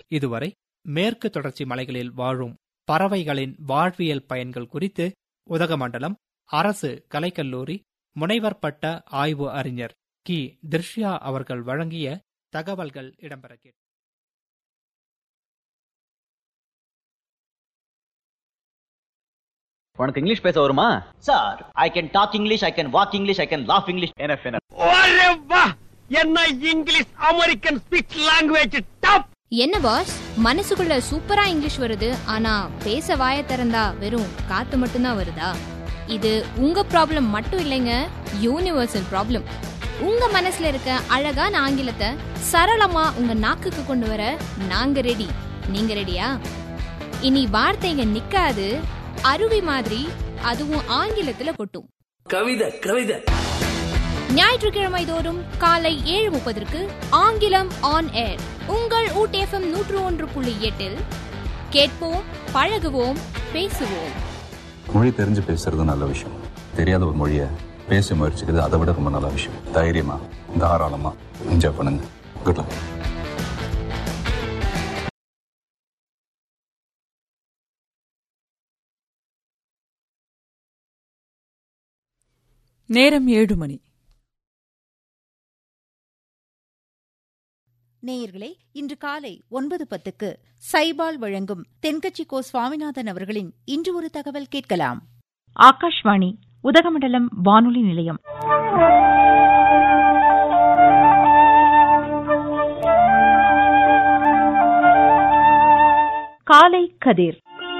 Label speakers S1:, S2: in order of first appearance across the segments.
S1: இதுவரை மேற்கு தொடர்ச்சி மலைகளில் வாழும் பறவைகளின் வாழ்வியல் பயன்கள் குறித்து உதகமண்டலம் அரசு கலைக்கல்லூரி முனைவர் பட்ட ஆய்வு அறிஞர் கி திர்ஷ்யா அவர்கள் வழங்கிய தகவல்கள் இடம்பெற கேட்டோம்.
S2: உனக்கு இங்கிலீஷ் பேச வருமா
S3: Sir, I can talk English, I can walk English, I can laugh English.
S2: NF NF
S4: ஒரே வா என்ன English American speech language top
S5: என்ன பாஸ் மனசுக்குள்ள சூப்பரா இங்கிலீஷ் வருது ஆனா பேச வாய திறந்தா வெறும் காத்து மட்டும்தான் வருதா இது உங்க ப்ராப்ளம் மட்டும் இல்லைங்க யூனிவர்சல் ப்ராப்ளம் உங்க மனசுல இருக்க அழகான ஆங்கிலத்தை சரளமா உங்க நாக்குக்கு கொண்டு வர நாங்க ரெடி நீங்க ரெடியா இனி வார்த்தைங்க நிக்காது அருவி மாதிரி அதுவும் ஆங்கிலத்துல கொட்டும்
S6: கவிதை கவிதை
S5: ஞாயிற்றுக்கிழமை தோறும் காலை ஏழு முப்பதற்கு ஆங்கிலம் ஆன் ஏர் உங்கள் ஊட்டேஃபம் நூற்று ஒன்று புள்ளி எட்டில் கேட்போம் பழகுவோம் பேசுவோம்
S7: மொழி தெரிஞ்சு பேசுறது நல்ல விஷயம் தெரியாத ஒரு மொழியை பேச முயற்சிக்கிறது அதை விட ரொம்ப நல்ல விஷயம் தைரியமா தாராளமா என்ஜாய் பண்ணுங்க குட் லக்
S8: நேரம் ஏழு மணி
S9: நேயர்களே இன்று காலை ஒன்பது பத்துக்கு சைபால் வழங்கும் தென்கட்சி கோ சுவாமிநாதன் அவர்களின் இன்று ஒரு தகவல் கேட்கலாம்
S10: ஆகாஷ்வாணி உதகமண்டலம் வானொலி நிலையம் காலை கதிர்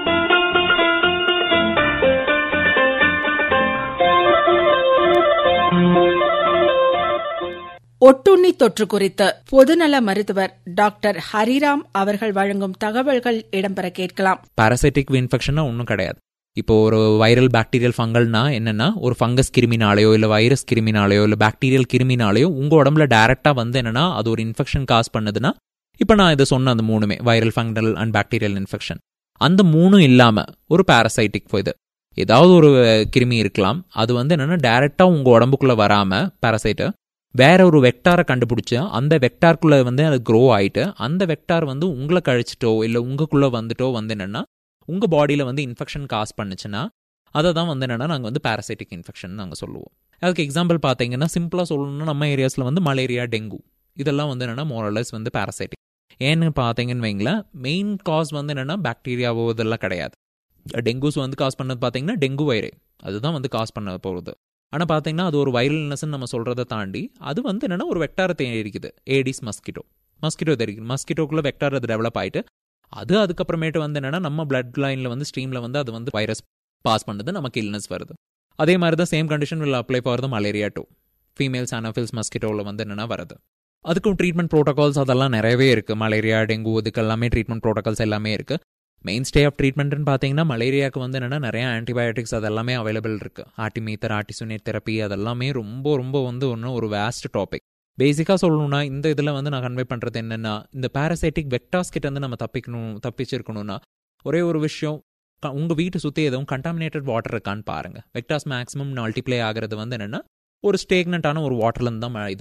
S8: ஒட்டுண்ணி தொற்று குறித்த பொதுநல மருத்துவர் டாக்டர் ஹரிராம் அவர்கள் வழங்கும் தகவல்கள் இடம்பெற கேட்கலாம்
S11: பாராசைட்டிக் இன்ஃபெக்ஷனா ஒன்றும் கிடையாது இப்போ ஒரு வைரல் பாக்டீரியல் ஃபங்கல்னா என்னன்னா ஒரு ஃபங்கஸ் கிருமினாலேயோ இல்லை வைரஸ் கிருமினாலேயோ இல்லை பாக்டீரியல் கிருமினாலேயோ உங்கள் உடம்புல டைரெக்டாக வந்து என்னன்னா அது ஒரு இன்ஃபெக்ஷன் காஸ் பண்ணுதுன்னா இப்போ நான் இதை சொன்ன அந்த மூணுமே viral fungal and bacterial infection அந்த மூணும் இல்லாமல் ஒரு பாராசைட்டிக் இது ஏதாவது ஒரு கிருமி இருக்கலாம் அது வந்து என்னன்னா டைரெக்டாக உங்கள் உடம்புக்குள்ளே வராமல் பாராசைட்டை வேற ஒரு வெக்டாரை கண்டுபிடிச்சி அந்த வெக்டாருக்குள்ளே வந்து அது க்ரோ ஆயிட்டு அந்த வெக்டார் வந்து உங்களை கழிச்சிட்டோ இல்லை உங்களுக்குள்ளே வந்துட்டோ வந்து என்னன்னா உங்கள் பாடியில் வந்து இன்ஃபெக்ஷன் காஸ் பண்ணுச்சுன்னா அதை தான் வந்து என்னென்னா நாங்கள் வந்து பாராசைட்டிக் இன்ஃபெக்ஷன் நாங்கள் சொல்லுவோம் அதுக்கு எக்ஸாம்பிள் பார்த்தீங்கன்னா சிம்பிளாக சொல்லணும்னா நம்ம ஏரியாஸில் வந்து மலேரியா டெங்கு இதெல்லாம் வந்து என்னென்னா மோரலஸ் வந்து பாராசைட்டிக் ஏன்னு பார்த்தீங்கன்னு வைங்களேன் மெயின் காஸ் வந்து என்னென்னா பாக்டீரியாவோ இதெல்லாம் கிடையாது டெங்குஸ் வந்து காஸ் பண்ணது பார்த்தீங்கன்னா டெங்கு வைரே அதுதான் வந்து காஸ் பண்ண போகிறது ஆனால் பார்த்தீங்கன்னா அது ஒரு வைரல்னஸ்ன்னு நம்ம சொல்கிறத தாண்டி அது வந்து என்னென்னா ஒரு வெக்டாரை தெரிவிக்குது ஏடிஸ் மஸ்கிட்டோ மஸ்கிட்டோ தெரிவிக்குது மஸ்கிட்டோக்குள்ளே வெக்டார் அது டெவலப் ஆகிட்டு அது அதுக்கப்புறமேட்டு வந்து என்னன்னா நம்ம பிளட் லைனில் வந்து ஸ்ட்ரீமில் வந்து அது வந்து வைரஸ் பாஸ் பண்ணுது நமக்கு இல்னஸ் வருது அதே மாதிரி தான் same condition will apply for the malaria too females anopheles மஸ்கிட்டோவில் வந்து என்னென்னா வருது அதுக்கும் ட்ரீட்மெண்ட் ப்ரோட்டோகால்ஸ் அதெல்லாம் நிறையவே இருக்குது மலேரியா டெங்கு இதுக்கு எல்லாமே ட்ரீட்மெண்ட் ப்ரோட்டோகால்ஸ் எல்லாமே இருக்குது மெயின் ஸ்டே ஆஃப் ட்ரீட்மெண்ட்னு பார்த்தீங்கன்னா மலேரியாவுக்கு வந்து என்னென்னா நிறைய ஆன்டிபயோட்டிக்ஸ் அதெல்லாமே அவைலபிள் இருக்குது ஆர்டிமீத்தர் ஆர்டிசுனேட் தெரப்பி அதெல்லாமே ரொம்ப ரொம்ப வந்து ஒன்று ஒரு வேஸ்ட் டாபிக் பேசிக்காக சொல்லணும்னா இந்த இதில் வந்து நான் கன்வே பண்ணுறது என்னென்னா இந்த பாராசைட்டிக் வெக்டாஸ் கிட்ட வந்து நம்ம தப்பிக்கணும் தப்பிச்சிருக்கணும்னா ஒரே ஒரு விஷயம் உங்கள் வீட்டை சுற்றி எதுவும் கண்டாமினேட்டட் வாட்டர் இருக்கான்னு பாருங்கள் வெக்டாஸ் மேக்ஸிமம் மல்டிப்ளை ஆகிறது வந்து என்னென்னா ஒரு ஸ்டேக்னட்டான ஒரு வாட்டர்லேருந்து தான் இது